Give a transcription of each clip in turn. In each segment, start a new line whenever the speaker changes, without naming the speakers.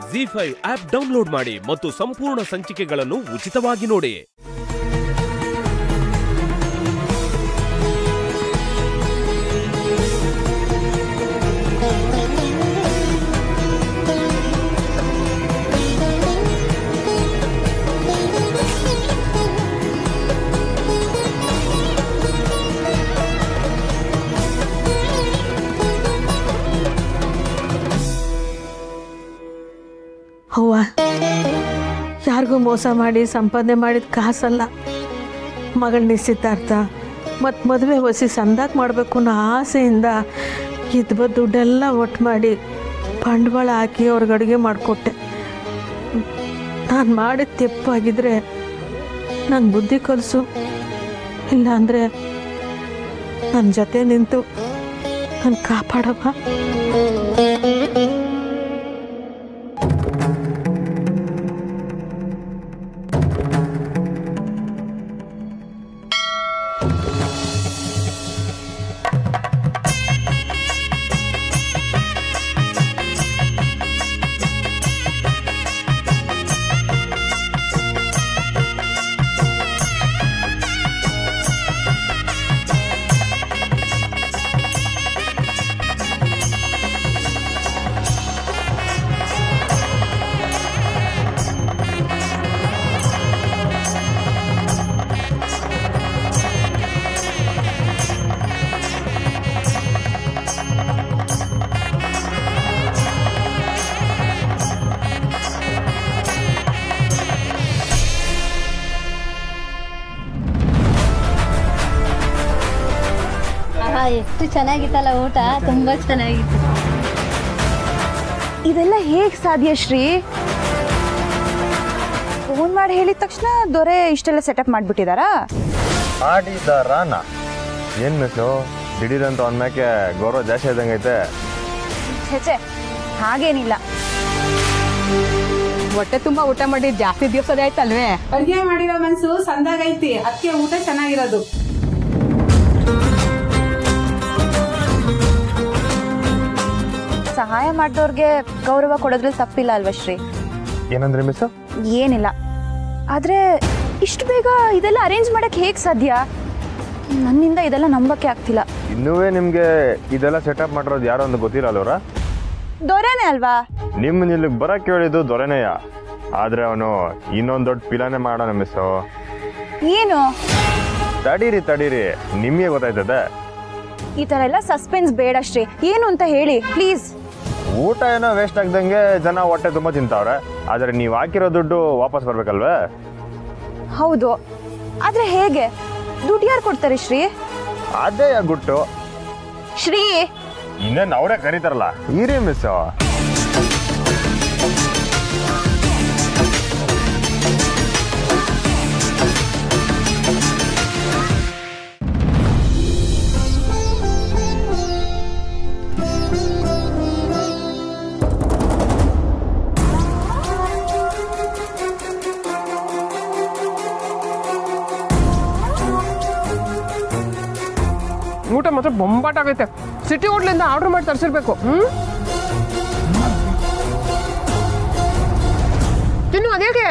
G five app download ಮಾಡಿ ಮತ್ತು ಸಂಪೂರ್ಣ ಸಂಚಿಕೆಗಳನ್ನು ಉಚಿತವಾಗಿ ನೋಡಿ
ಅವ್ವ ಯಾರಿಗೂ ಮೋಸ ಮಾಡಿ ಸಂಪಾದನೆ ಮಾಡಿದ ಕಾಸಲ್ಲ ಮಗಳ ನಿಶ್ಚಿತಾರ್ಥ ಮತ್ತು ಮದುವೆ ಹೊಸಿ ಸಂದಾಕ್ ಮಾಡಬೇಕು ಅನ್ನೋ ಆಸೆಯಿಂದ ಇದ್ಬ ದುಡ್ಡೆಲ್ಲ ಒಟ್ಟು ಮಾಡಿ ಬಂಡವಾಳ ಹಾಕಿ ಅವ್ರಿಗೆ ಅಡುಗೆ ಮಾಡಿಕೊಟ್ಟೆ ನಾನು ಮಾಡಿದ ತೆಪ್ಪಾಗಿದ್ರೆ ನಂಗೆ ಬುದ್ಧಿ ಕಲಿಸು ಇಲ್ಲಾಂದರೆ ನನ್ನ ಜೊತೆ ನಿಂತು ನಾನು ಕಾಪಾಡಪ್ಪ
ಆಹಾ ಎಷ್ಟು ಚೆನ್ನಾಗಿತ್ತಲ್ಲ ಊಟ ತುಂಬಾ ಚೆನ್ನಾಗಿತ್ತು
ಇದೆಲ್ಲ ಹೇಗ್ ಸಾಧ್ಯ ಶ್ರೀ ಫೋನ್ ಮಾಡಿ ಹೇಳಿದ ತಕ್ಷಣ ದೊರೆ ಇಷ್ಟೆಲ್ಲ ಸೆಟಪ್ ಮಾಡ್ಬಿಟ್ಟಿದಾರಾ
ಆಡಿದಾರಾನ ಏನ್ ಮಿಸ್ಸು ದಿಢೀರಂತ ಅವನ ಮ್ಯಾಕೆ ಗೌರವ ಜಾಸ್ತಿ ಆದಂಗೈತೆ
ಛೆಚೆ ಹಾಗೇನಿಲ್ಲ
ಹೊಟ್ಟೆ ತುಂಬಾ ಊಟ ಮಾಡಿ ಜಾಸ್ತಿ ದಿವಸದ ಆಯ್ತಲ್ವೇ
ಅಡ್ಗೆ ಮಾಡಿರೋ ಮನ್ಸು ಸಂದಾಗೈತಿ ಅದಕ್ಕೆ ಊಟ ಚೆನ್ನಾಗಿರೋದು
ಸಹಾಯ ಮಾಡಿದವ್ರಿಗೆ ಗೌರವ ಕೊಡೋದ್ರಲ್ಲಿ ತಪ್ಪಿಲ್ಲ ಅಲ್ವಾ ಶ್ರೀ
ಏನಂದ್ರೆ ಮಿಸ್
ಏನಿಲ್ಲ ಆದ್ರೆ ಇಷ್ಟು ಬೇಗ ಇದೆಲ್ಲ ಅರೇಂಜ್ ಮಾಡಕ್ ಹೇಗ್ ಸಾಧ್ಯ ನನ್ನಿಂದ ಇದೆಲ್ಲ ನಂಬಕ್ಕೆ ಆಗ್ತಿಲ್ಲ
ಇನ್ನುವೇ ನಿಮ್ಗೆ ಇದೆಲ್ಲ ಸೆಟಪ್ ಮಾಡಿರೋದು ಯಾರೋ ಅಂತ ಗೊತ್ತಿಲ್ಲ ಅಲ್ವರ
ದೊರೆನೇ ಅಲ್ವಾ
ನಿಮ್ಮನ್ನ ಇಲ್ಲಿಗೆ ಬರಕ್ ಹೇಳಿದ್ದು ದೊರೆನೆಯ ಆದ್ರೆ ಅವನು ಇನ್ನೊಂದ್ ದೊಡ್ಡ ಪಿಲಾನೆ ಮಾಡೋಣ ಮಿಸ್ಸು
ಏನು
ತಡೀರಿ ತಡೀರಿ ನಿಮ್ಗೆ ಗೊತ್ತಾಯ್ತದೆ
ಈ ತರ ಎಲ್ಲ ಸಸ್ಪೆನ್ಸ್ ಬೇಡ ಶ್ರೀ ಏನು ಅಂತ ಹೇಳಿ ಪ್ಲೀಸ್
ಊಟ ಏನೋ ವೇಸ್ಟ್ ಆಗ್ದಂಗೆ ಜನ ಹೊಟ್ಟೆ ತುಂಬಾ ತಿಂತಾವ್ರೆ ಆದ್ರೆ ನೀವು ಹಾಕಿರೋ ದುಡ್ಡು ವಾಪಸ್ ಬರ್ಬೇಕಲ್ವೇ
ಹೌದು ಆದ್ರೆ ಹೇಗೆ ದುಡ್ಡು ಯಾರು ಕೊಡ್ತಾರೆ ಶ್ರೀ
ಅದೇ ಗುಟ್ಟು
ಶ್ರೀ
ಇನ್ನೇನು ಅವರೇ ಕರೀತಾರಲ್ಲ ಈರಿ ಮಿಸ್
ಊಟ ಮಾತ್ರ ಬೊಂಬಾಟ್ ಆಗೈತೆ ಸಿಟಿ ಹೋಟ್ಲಿಂದ ಆರ್ಡರ್ ಮಾಡಿ ತರಿಸಿರ್ಬೇಕು ಹ್ಮ್ ತಿನ್ನು ಅದೇಗೆ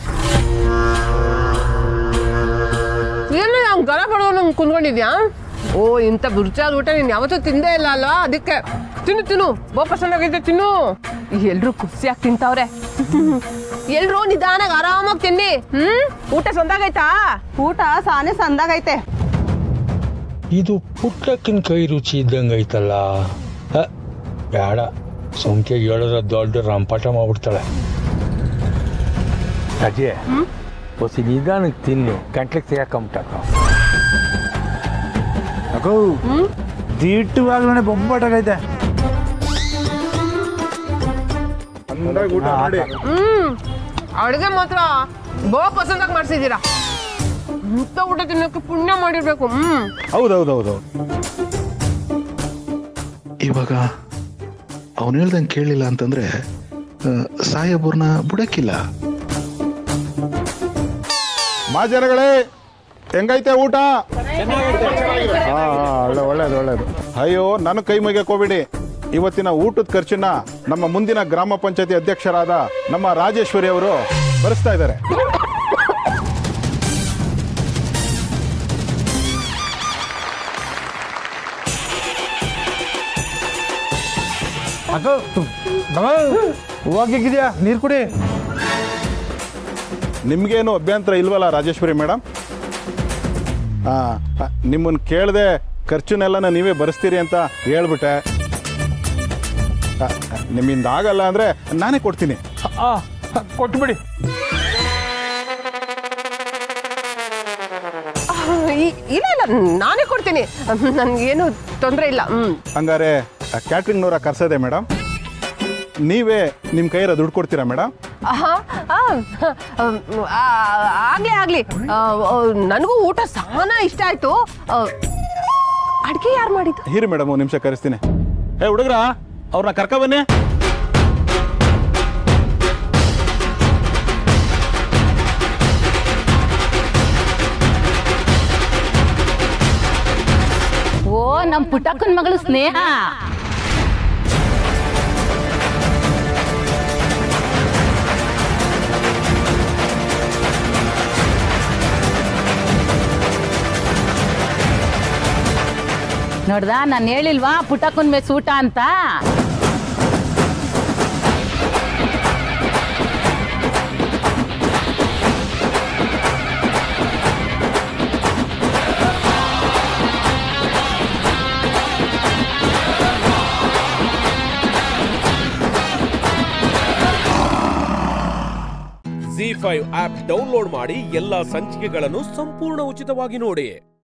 ಏನು ನಾವು ಗರ ಬಡವ ನಂಗೆ ಕುಂದ್ಕೊಂಡಿದ್ಯಾ ಓ ಇಂಥ ರುಚಿಯಾದ ಊಟ ನೀನು ಯಾವತ್ತೂ ತಿಂದೇ ಇಲ್ಲ ಅಲ್ಲ ಅದಕ್ಕೆ ತಿನ್ನು ತಿನ್ನು ಬೋ ಪಸಂದ್ ಆಗೈತೆ ತಿನ್ನು ಎಲ್ರು ಖುಷಿಯಾಗಿ ತಿಂತಾವ್ರೆ ಎಲ್ರು ನಿಧಾನಾಗಿ ಆರಾಮಾಗಿ ತಿನ್ನಿ ಹ್ಮ್ ಊಟ ಸಂದಾಗೈತಾ
ಊಟ ಸಾನೆ ಸಂದಾಗೈತೆ
ಇದು ಪುಟ್ಟಕ್ಕಿನ ಕೈ ರುಚಿ ಇದ್ದಂಗೆ ಐತಲ್ಲ ಹ, ಬೇಡ ಸೊಂಕೆ ಹೇಳಿದ್ರೆ ದೊಡ್ಡ ರಂಪಾಟ ಮಾಡ್ಬಿಡ್ತಾಳೆ ಅಜಯ್ ಹೊಸ ನಿಧಾನಕ್ಕೆ ತಿನ್ನು ಗಂಟ್ಲಿಗೆ ತೆಗಿಯಾಕೊಂಬಿಟ್ಟಾಕ
ಅಗೋ ದಿಟ್ಟವಾಗ್ಲೇ ಬೊಂಬಾಟಾಗೈತೆ
ಹ್ಮ್ ಅಡುಗೆ ಮಾತ್ರ ಬೋ ಪಸಂದಾಗಿ ಮಾಡ್ಸಿದ್ದೀರಾ ಇಂಥ ಊಟ ತಿನ್ನೋಕೆ ಪುಣ್ಯ ಮಾಡಿರ್ಬೇಕು ಹ್ಮ್
ಹೌದೌದೌದು
ಇವಾಗ ಅವನು ಹೇಳ್ದಂಗೆ ಕೇಳಲಿಲ್ಲ ಅಂತಂದ್ರೆ ಆ, ಸಾಹೇಬ್ರನ್ನ ಬುಡಕ್ಕಿಲ್ಲ
ಮಾಜನಗಳೇ ಹೆಂಗೈತೆ ಊಟ ಹಾ ಹಾ ಒಳ್ಳೆ ಒಳ್ಳೇದು ಒಳ್ಳೇದು ಅಯ್ಯೋ ನನ್ನ ಕೈ ಮುಗಿಯಕ್ ಹೋಗ್ಬಿಡಿ ಇವತ್ತಿನ ಊಟದ ಖರ್ಚನ್ನ ನಮ್ಮ ಮುಂದಿನ ಗ್ರಾಮ ಪಂಚಾಯತಿ ಅಧ್ಯಕ್ಷರಾದ ನಮ್ಮ ರಾಜೇಶ್ವರಿ ಅವರು ಭರಿಸ್ತಾ ಇದ್ದಾರೆ
ಅಕ್ಕ ಹೋಗಿದ್ಯಾ ನೀರು ಕುಡಿ
ನಿಮ್ಗೇನು ಅಭ್ಯಂತರ ಇಲ್ವಲ್ಲ ರಾಜೇಶ್ವರಿ ಮೇಡಮ್ ನಿಮ್ಮನ್ನು ಕೇಳದೆ ಖರ್ಚುನೆಲ್ಲನ ನೀವೇ ಭರಿಸ್ತೀರಿ ಅಂತ ಹೇಳ್ಬಿಟ್ಟೆ ಆ, ನಿಮ್ಮಿಂದ ಆಗಲ್ಲ ಅಂದರೆ ನಾನೇ ಕೊಡ್ತೀನಿ
ಕೊಟ್ಬಿಡಿ
ಈ- ಇಲ್ಲ ಇಲ್ಲ ನಾನೇ ಕೊಡ್ತೀನಿ ನನ್ಗೇನು ತೊಂದರೆ ಇಲ್ಲ ಹ್ಮ್
ಹಂಗಾರೆ ಕ್ಯಾಟ್ರಿಂಗ್ನವರ ಕರ್ಸದೆ ಮೇಡಮ್ ನೀವೇ ನಿಮ್ಮ ಕೈಯಾರ ದುಡ್ಡು ಕೊಡ್ತೀರಾ ಮೇಡಮ್
ಆಹಾ, ಆ, ಆ, ಆಗ್ಲಿ ಆಗ್ಲಿ ಆ, ಆ, ನನಗೂ ಊಟ ಸಾನ ಇಷ್ಟ ಆಯ್ತು ಆ, ಅಡ್ಗೆ ಯಾರು ಮಾಡಿದ್ದು
ಹಿರಿ ಮೇಡಮ್ ಒಂದು ನಿಮಿಷ ಕರೆಸ್ತೀನಿ ಏ ಹುಡುಗ್ರ ಅವ್ರನ್ನ ಕರ್ಕ ಬನ್ನಿ
ಓ ನಮ್ ಪುಟ್ಟಕ್ಕನ್ ಮಗಳು ಸ್ನೇಹ ನೋಡ್ದ ನಾನು ಹೇಳಿಲ್ವಾ ಪುಟ್ಟಕ್ಕನ್ ಮೇ ಸೂಟ ಅಂತ
ಜಿ ಫೈವ್ ಆಪ್ ಡೌನ್ಲೋಡ್ ಮಾಡಿ ಎಲ್ಲಾ ಸಂಚಿಕೆಗಳನ್ನು ಸಂಪೂರ್ಣ ಉಚಿತವಾಗಿ ನೋಡಿ